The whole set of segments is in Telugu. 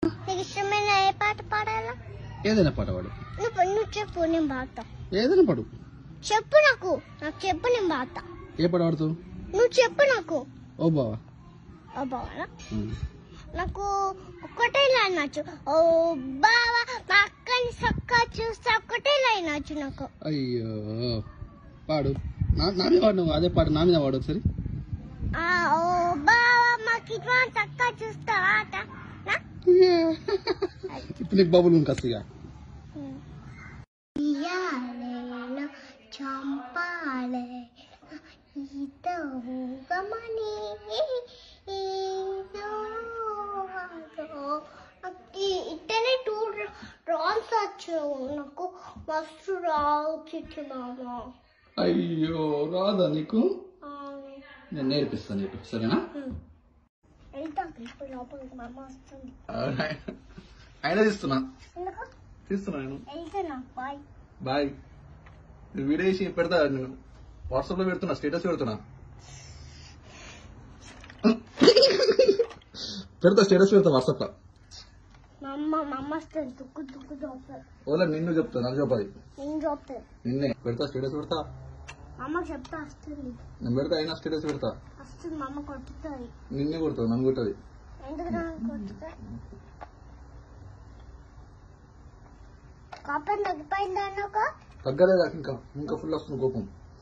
నీకు ఇష్టమైన ఏ పాట పాడాలా ఏదైనా పాట పాడు నువ్వు నువ్వు చెప్పు నేను పాడతా ఏదైనా పాడు చెప్పు నాకు నాకు చెప్పు నేను పాడతా ఏ పాట పాడుతావు నువ్వు చెప్పు నాకు ఓ బావా ఓ బావా ఉమ్. నాకు ఒక్కటే లైన్ నచ్చు ఓ బావా మా అక్కని సక్క చూస్తే ఒక్కటే లైన్ నచ్చు నాకు అయ్యో పాడు నా నా మీద పాడు నువ్వు అదే పాడు నా మీద పాడు ఒకసారి ఆ ఓ బావా మాకు ఇటువంటి చక్క చూస్తావా అట నా? ఇప్పుడు నీకు బబుల్ ఉంది కసిగా ఇయ్యాలేనా చంపాలే ఈత ఊగమని ఈదో ఇట్టనే టూ రాన్స్ వచ్చావు నాకు మస్తు రావు చిట్టి మామ అయ్యో రాదా నీకు ఆ, నేను నేర్పిస్తాను నీకు సరేనా ఉమ్. వెళ్తాం ఇప్పుడు లోపలికి మా అమ్మ వస్తుంది అయినా తీస్తున్నా ఎందుకు తీస్తున్నా నేను వెళ్తున్నా బాయ్ బాయ్ వీడియో చేసి పెడతా నేను వాట్సాప్ లో పెడుతున్నా స్టేటస్ పెడుతున్నా పెడతా స్టేటస్ పెడతా వాట్సాప్ లో మా అమ్మ మా అమ్మ వస్తుంది దుక్కు దుక్కు చూపుతుంది ఓలా నిన్ను చెప్తా నాకు చెప్పది నేను చూపుతుంది నిన్నే పెడతా స్టేటస్ పెడతా మా అమ్మకి చెప్తా వస్తుంది నేను పెడతా అయినా స్టేటస్ పెడతా వస్తుంది మా అమ్మ కొట్టుతుంది నిన్నే కొడుతుంది నన్ను కొట్టది ఎందుకు నన్ను కొట్టుతా కోపం తగ్గిపోయిందా అన్నాక తగ్గలేదా ఇంకా ఇంకా ఫుల్ వస్తుంది కోపం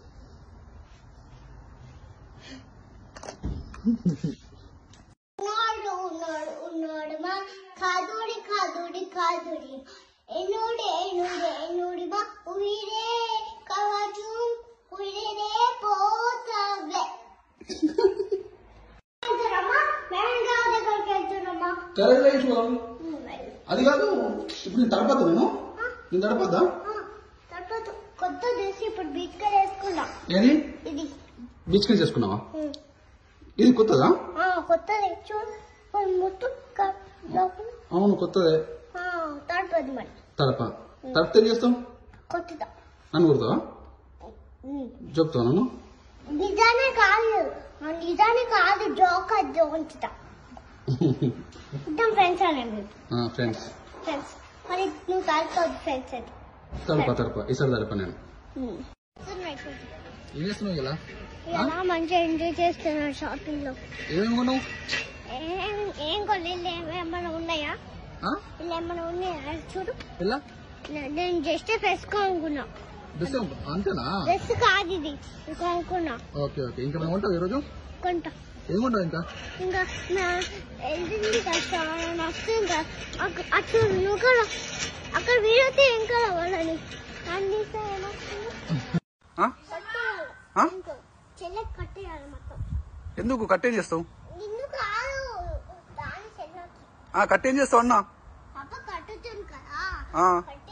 ఉన్నాడు ఉన్నాడు ఉన్నాడు మా కాదుడి కాదుడి కాదుడి ఎన్నుడే ఎన్నుడే ఎన్నుడి మా ఉయిరే కవచు ఉయిరే పోతావ్లే వెళ్తున్నామా మేము గారి దగ్గరికి వెళ్తున్నామా అది కాదు ఇప్పుడు నేను తడపద్దా నేను నేను తడపద్దా తర్వాత కొత్త డ్రెస్ ఇప్పుడు బీచ్ కల్ వేసుకున్నా ఏది ఇది బీచ్ కి చేసుకున్నావా ఉమ్. ఇది కొత్తదా ఆ, కొత్తది చూడు మరి మొత్తం క- లోపల అవును కొత్తదే ఆ, తడపది మరి తడప తడిపితే ఏం చేస్తావు కొత్తదా నన్ను కొడతావా ఉమ్. చెప్తావు నన్ను నిజానే కాదు ఆ, నిజానే కాదు జోక్ అది ఉంచుతా ఇద్దరం ఫ్రెండ్స్ అనే మేము ఫ్రెండ్స్ ఫ్రెండ్స్ మరి నువ్వు తడపదు ఫ్రెండ్స్ అది తడప తడప ఈసారి తడప నేను ఉమ్. ఏం చేస్తున్నావు ఇలా ఎలా మంచిగా ఎంజాయ్ చేస్తున్నారు షాపింగ్ లో ఏమేమి కొన్నావు ఏం ఏం కొనలేదు ఏమైనా ఉన్నాయా ఆ? ఇలా ఏమైనా ఉన్నాయా చూడు ఎలా నే- నేను జస్ట్ డ్రెస్ కొనుక్కున్నా డ్రెస్ అంతేనా డ్రెస్ కాదు ఇది ఇది కొనుక్కున్నా ఓకే ఓకే ఇంకా మేము కొంటావు ఈరోజు కొంటా ఏం కొంటావు ఇంకా ఇంకా నా వెళ్తుంది కదా చాలా నష్టం ఇంకా అక్క- అటు నువ్వు కూడా అక్కడ వీడితే ఏం కావాలని అన్ని ఏమొస్తుంది ఆ? కట్టేయాలి ఆ? ఇంకో చెల్లెకి కట్టేయాలి మొత్తం ఎందుకు కట్టేం చేస్తావు నిన్ను కాదు దాని చెల్లెకి ఆ కట్టేం చేస్తావు అన్నా పాప కట్టుతుంది కదా ఆ. కట్